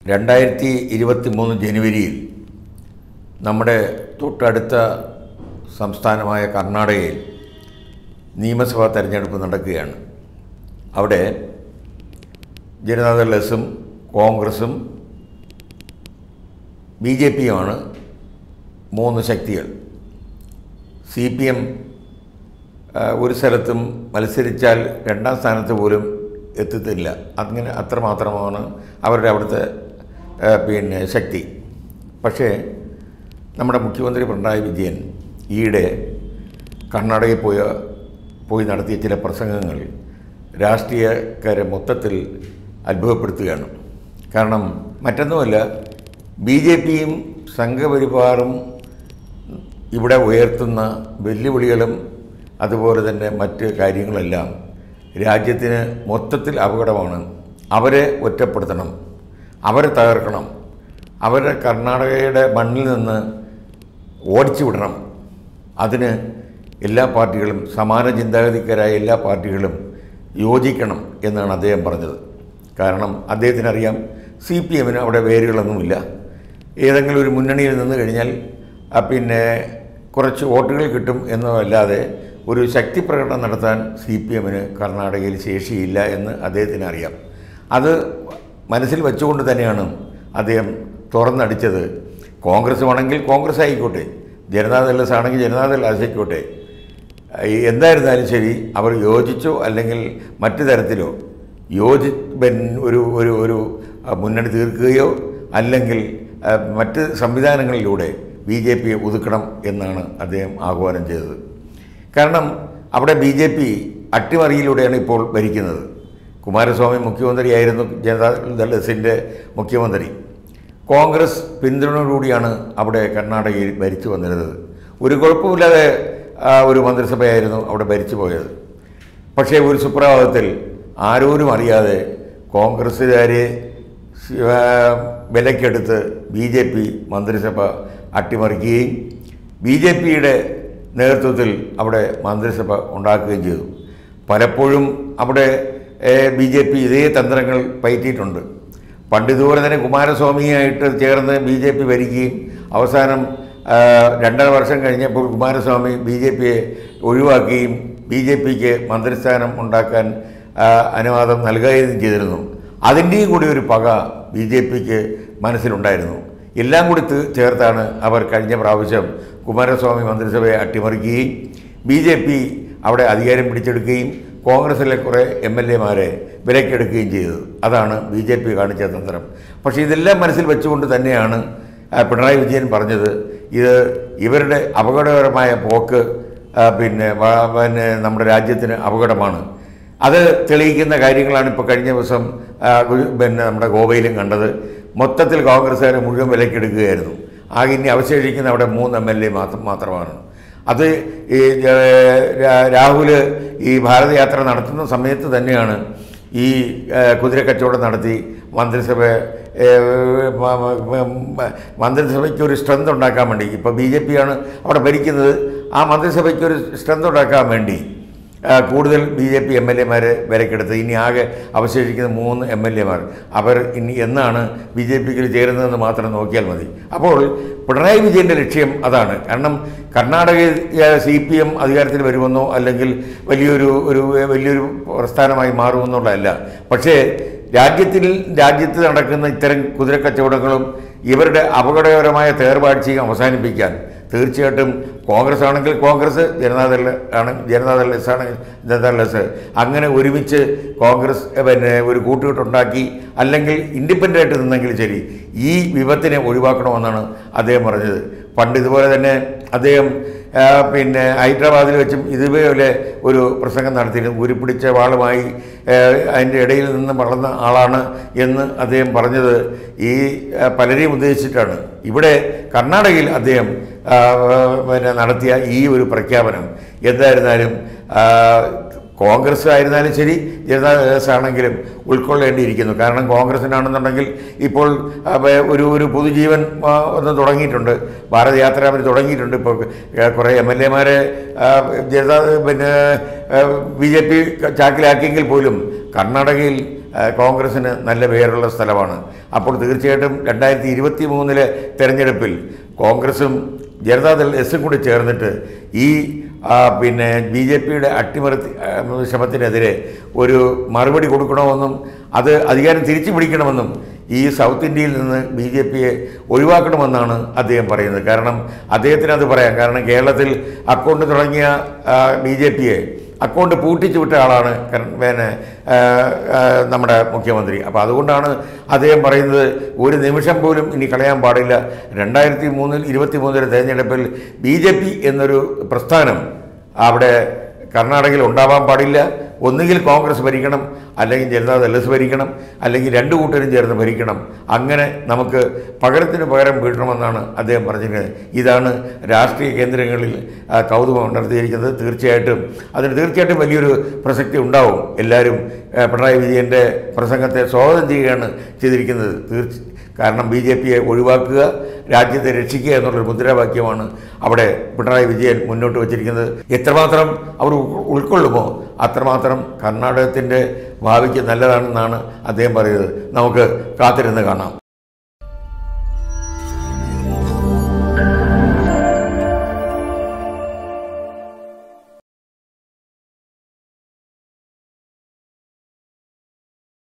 രണ്ടായിരത്തി ഇരുപത്തി മൂന്ന് ജനുവരിയിൽ നമ്മുടെ തൊട്ടടുത്ത സംസ്ഥാനമായ കർണാടകയിൽ നിയമസഭാ തെരഞ്ഞെടുപ്പ് നടക്കുകയാണ് അവിടെ ജനതാദൾ എസും കോൺഗ്രസും ബി ജെ പിയുമാണ് മൂന്ന് ശക്തികൾ സി പി എം ഒരു സ്ഥലത്തും മത്സരിച്ചാൽ രണ്ടാം സ്ഥാനത്ത് പോലും എത്തത്തില്ല അങ്ങനെ അത്രമാത്രമാണ് അവരുടെ അവിടുത്തെ ആ, പിന്നെ ശക്തി പക്ഷേ നമ്മുടെ മുഖ്യമന്ത്രി പിണറായി വിജയൻ ഈയിടെ കർണാടകയിൽ പോയ പോയി നടത്തിയ ചില പ്രസംഗങ്ങൾ രാഷ്ട്രീയക്കാരെ മൊത്തത്തിൽ അത്ഭുതപ്പെടുത്തുകയാണ് കാരണം മറ്റൊന്നുമല്ല ബി ജെ പിയും സംഘപരിവാറും ഇവിടെ ഉയർത്തുന്ന വെല്ലുവിളികളും അതുപോലെ തന്നെ മറ്റ് കാര്യങ്ങളെല്ലാം രാജ്യത്തിന് മൊത്തത്തിൽ അപകടമാണ് അവരെ ഒറ്റപ്പെടുത്തണം അവരെ തകർക്കണം അവരെ കർണാടകയുടെ മണ്ണിൽ നിന്ന് ഓടിച്ചു വിടണം അതിന് എല്ലാ പാർട്ടികളും സമാന ചിന്താഗതിക്കാരായ എല്ലാ പാർട്ടികളും യോജിക്കണം എന്നാണ് അദ്ദേഹം പറഞ്ഞത് കാരണം അദ്ദേഹത്തിനറിയാം സി പി എമ്മിന് അവിടെ വേരുകളൊന്നുമില്ല ഏതെങ്കിലും ഒരു മുന്നണിയിൽ നിന്ന് കഴിഞ്ഞാൽ ആ, പിന്നെ കുറച്ച് വോട്ടുകൾ കിട്ടും എന്നതല്ലാതെ ഒരു ശക്തി പ്രകടനം നടത്താൻ സി പി എമ്മിന് കർണാടകയിൽ ശേഷിയില്ല എന്ന് അദ്ദേഹത്തിന് അറിയാം അത് മനസ്സിൽ വെച്ചുകൊണ്ട് തന്നെയാണ് അദ്ദേഹം തുറന്നടിച്ചത് കോൺഗ്രസ് ആണെങ്കിൽ കോൺഗ്രസ് ആയിക്കോട്ടെ ജനതാദൾ എസ് ആണെങ്കിൽ ജനതാദൾ ആയിക്കോട്ടെ ഈ എന്തായിരുന്നാലും ശരി അവർ യോജിച്ചോ അല്ലെങ്കിൽ മറ്റു തരത്തിലോ യോജി പിന്നെ ഒരു ഒരു ഒരു ആ, മുന്നണി തീർക്കുകയോ അല്ലെങ്കിൽ ആ, മറ്റ് സംവിധാനങ്ങളിലൂടെ ബി ജെ പിയെ ഒതുക്കണം എന്നാണ് അദ്ദേഹം ആഹ്വാനം ചെയ്തത് കാരണം അവിടെ ബി ജെ പി അട്ടിമറിയിലൂടെയാണ് ഇപ്പോൾ ഭരിക്കുന്നത് കുമാരസ്വാമി മുഖ്യമന്ത്രിയായിരുന്നു ജനതാദൾ എസിൻ്റെ മുഖ്യമന്ത്രി കോൺഗ്രസ് പിന്തുണയോടുകൂടിയാണ് അവിടെ കർണാടകയിൽ ഭരിച്ചു വന്നിരുന്നത് ഒരു കുഴപ്പമില്ലാതെ ആ, ഒരു മന്ത്രിസഭയായിരുന്നു അവിടെ ഭരിച്ചു പോയത് പക്ഷേ ഒരു സുപ്രഭാതത്തിൽ ആരോരും അറിയാതെ കോൺഗ്രസ്സുകാരെ സി- ആ, വിലക്കെടുത്ത് ബി ജെ പി മന്ത്രിസഭ അട്ടിമറിക്കുകയും ബി ജെ പിയുടെ നേതൃത്വത്തിൽ അവിടെ മന്ത്രിസഭ ഉണ്ടാക്കുകയും ചെയ്തു പലപ്പോഴും അവിടെ ബി ജെ പി ഇതേ തന്ത്രങ്ങൾ പയറ്റിയിട്ടുണ്ട് പണ്ട് ഇതുപോലെ തന്നെ കുമാരസ്വാമിയായിട്ട് ചേർന്ന് ബി ജെ പി ഭരിക്കുകയും അവസാനം ആ, രണ്ടര വർഷം കഴിഞ്ഞപ്പോൾ കുമാരസ്വാമി ബി ജെ പിയെ ഒഴിവാക്കുകയും ബി ജെ പിക്ക് മന്ത്രിസ്ഥാനം ഉണ്ടാക്കാൻ ആ, അനുവാദം നൽകുകയും ചെയ്തിരുന്നു അതിൻ്റെയും കൂടി ഒരു പക ബി ജെ പിക്ക് മനസ്സിലുണ്ടായിരുന്നു എല്ലാം കൂടി തി- ചേർത്താണ് അവർ കഴിഞ്ഞ പ്രാവശ്യം കുമാരസ്വാമി മന്ത്രിസഭയെ അട്ടിമറിക്കുകയും ബി ജെ പി അവിടെ അധികാരം പിടിച്ചെടുക്കുകയും കോൺഗ്രസിലെ കുറേ എം എൽ എമാരെ വിലക്കെടുക്കുകയും ചെയ്തത് അതാണ് ബി ജെ പി കാണിച്ച തന്ത്രം പക്ഷേ ഇതെല്ലാം മനസ്സിൽ വെച്ചുകൊണ്ട് തന്നെയാണ് ആ, പിണറായി വിജയൻ പറഞ്ഞത് ഇത് ഇവരുടെ അപകടകരമായ പോക്ക് ആ, പിന്നെ വ- പിന്നെ നമ്മുടെ രാജ്യത്തിന് അപകടമാണ് അത് തെളിയിക്കുന്ന കാര്യങ്ങളാണ് ഇപ്പോൾ കഴിഞ്ഞ ദിവസം ആ, ഗുരു- പിന്നെ നമ്മുടെ ഗോവയിലും കണ്ടത് മൊത്തത്തിൽ കോൺഗ്രസ്സുകാരെ മുഴുവൻ വിലക്കെടുക്കുകയായിരുന്നു ആകെ ഇനി അവശേഷിക്കുന്ന അവിടെ മൂന്ന് എം എൽ എ മാത്രം മാത്രമാണ് അത് ഈ ഏഹ്, രാ- രാഹുല് ഈ ഭാരതയാത്ര നടത്തുന്ന സമയത്ത് തന്നെയാണ് ഈ ഏഹ്, കുതിരക്കച്ചവടം നടത്തി മന്ത്രിസഭ ഏഹ്, മ- മ- മ- മന്ത്രിസഭയ്ക്ക് ഒരു സ്ട്രെങ്ത് ഉണ്ടാക്കാൻ വേണ്ടി ഇപ്പോൾ ബി ജെ പിയാണ് അവിടെ ഭരിക്കുന്നത് ആ മന്ത്രിസഭയ്ക്ക് ഒരു സ്ട്രെങ്ത് ഉണ്ടാക്കാൻ വേണ്ടി ആ, കൂടുതൽ B J P M L എമാരെ വിലക്കെടുത്ത് ഇനി ആകെ അവശേഷിക്കുന്ന മൂന്ന് എം എൽ എമാർ അവർ ഇനി എന്നാണ് ബി ജെ പിക്ക് ചേരുന്നതെന്ന് മാത്രം നോക്കിയാൽ മതി അപ്പോൾ പിണറായി വിജയൻ്റെ ലക്ഷ്യം അതാണ് കാരണം കർണാടകയിൽ സി പി എം അധികാരത്തിൽ വരുമെന്നോ അല്ലെങ്കിൽ വലിയൊരു ഒരു വലിയൊരു പ്രസ്ഥാനമായി മാറുമെന്നുള്ളതല്ല പക്ഷേ രാജ്യത്തിൽ രാജ്യത്ത് നടക്കുന്ന ഇത്തരം കുതിരക്കച്ചവടങ്ങളും ഇവരുടെ അപകടകരമായ തേർവാഴ്ചയും അവസാനിപ്പിക്കാൻ തീർച്ചയായിട്ടും കോൺഗ്രസ് ആണെങ്കിൽ കോൺഗ്രസ് ജനതാദൾ ആണ് ജനതാദൾ എസ് ആണെങ്കിൽ ജനതാദൾ എസ് അങ്ങനെ ഒരുമിച്ച് കോൺഗ്രസ് എ, പിന്നെ ഒരു കൂട്ടുകെട്ടുണ്ടാക്കി അല്ലെങ്കിൽ ഇൻഡിപെൻഡൻ്റ് ആയിട്ട് നിന്നെങ്കിൽ ശരി ഈ വിപത്തിനെ ഒഴിവാക്കണമെന്നാണ് അദ്ദേഹം പറഞ്ഞത് പണ്ട് ഇതുപോലെ തന്നെ അദ്ദേഹം ആ, പിന്നെ ഹൈദരാബാദിൽ വെച്ചും ഇതുപോലെ ഒരു പ്രസംഗം നടത്തിയിരുന്നു ഉരുപ്പിടിച്ച വാളുമായി ആ, അതിൻ്റെ ഇടയിൽ നിന്ന് വളർന്ന ആളാണ് എന്ന് അദ്ദേഹം പറഞ്ഞത് ഈ ആ, പലരെയും ഉദ്ദേശിച്ചിട്ടാണ് ഇവിടെ കർണാടകയിൽ അദ്ദേഹം ആ, പിന്നെ നടത്തിയ ഈ ഒരു പ്രഖ്യാപനം എന്തായിരുന്നാലും ആ, കോൺഗ്രസ് ആയിരുന്നാലും ശരി ജനതാ ദൾ ആണെങ്കിലും ഉൾക്കൊള്ളേണ്ടിയിരിക്കുന്നു കാരണം കോൺഗ്രസിനാണെന്നുണ്ടെങ്കിൽ ഇപ്പോൾ ആ, വേ- ഒരു ഒരു പുതുജീവൻ ആ, ഒന്ന് തുടങ്ങിയിട്ടുണ്ട് ഭാരതയാത്ര അവർ തുടങ്ങിയിട്ടുണ്ട് ഇപ്പോൾ ഏ, കുറേ എം എൽ എമാരെ ജനതാ പിന്നെ ബി ജെ പി ചാക്കിലാക്കിയെങ്കിൽ പോലും കർണാടകയിൽ കോൺഗ്രസ്സിന് നല്ല പേരുള്ള സ്ഥലമാണ് അപ്പോൾ തീർച്ചയായിട്ടും രണ്ടായിരത്തി ഇരുപത്തി മൂന്നിലെ തെരഞ്ഞെടുപ്പിൽ കോൺഗ്രസും ജനതാദൾ എസും കൂടി ചേർന്നിട്ട് ഈ ആ, പിന്നെ ബി ജെ പിയുടെ അട്ടിമറി ആ, ശ്രമത്തിനെതിരെ ഒരു മറുപടി കൊടുക്കണമെന്നും അത് അധികാരം തിരിച്ചു പിടിക്കണമെന്നും ഈ സൗത്ത് ഇന്ത്യയിൽ നിന്ന് ബി ജെ പിയെ ഒഴിവാക്കണമെന്നാണ് അദ്ദേഹം പറയുന്നത് കാരണം അദ്ദേഹത്തിന് അത് പറയാം കാരണം കേരളത്തിൽ അക്കൗണ്ട് തുടങ്ങിയ ബി ജെ പിയെ അക്കൗണ്ട് പൂട്ടിച്ചു വിട്ട ആളാണ് കര- പിന്നെ ആ, ആ, നമ്മുടെ മുഖ്യമന്ത്രി അപ്പോൾ അതുകൊണ്ടാണ് അദ്ദേഹം പറയുന്നത് ഒരു നിമിഷം പോലും ഇനി കളയാൻ പാടില്ല രണ്ടായിരത്തി മൂന്നിൽ ഇരുപത്തി മൂന്നിലെ തെരഞ്ഞെടുപ്പിൽ ബി ജെ പി എന്നൊരു പ്രസ്ഥാനം അവിടെ കർണാടകയിൽ ഉണ്ടാവാൻ പാടില്ല ഒന്നുകിൽ കോൺഗ്രസ് ഭരിക്കണം അല്ലെങ്കിൽ ജനതാദൾ എസ് ഭരിക്കണം അല്ലെങ്കിൽ രണ്ടു കൂട്ടരും ചേർന്ന് ഭരിക്കണം അങ്ങനെ നമുക്ക് പകരത്തിന് പകരം വീട്ടണമെന്നാണ് അദ്ദേഹം പറഞ്ഞിരിക്കുന്നത് ഇതാണ് രാഷ്ട്രീയ കേന്ദ്രങ്ങളിൽ ആ, കൗതുകം ഉണർത്തിയിരിക്കുന്നത് തീർച്ചയായിട്ടും അതിന് തീർച്ചയായിട്ടും വലിയൊരു പ്രസക്തി ഉണ്ടാവും എല്ലാവരും ആ, പിണറായി വിജയൻ്റെ പ്രസംഗത്തെ സ്വാഗതം ചെയ്യുകയാണ് ചെയ്തിരിക്കുന്നത് തീർച്ച കാരണം ബി ജെ പിയെ ഒഴിവാക്കുക രാജ്യത്തെ രക്ഷിക്കുക എന്നുള്ളൊരു മുദ്രാവാക്യമാണ് അവിടെ പിണറായി വിജയൻ മുന്നോട്ട് വച്ചിരിക്കുന്നത് എത്രമാത്രം അവർ ഉൾ- ഉൾക്കൊള്ളുമോ അത്രമാത്രം കർണാടകത്തിൻ്റെ ഭാവിക്ക് നല്ലതാണെന്നാണ് അദ്ദേഹം പറയുന്നത് നമുക്ക് കാത്തിരുന്ന് കാണാം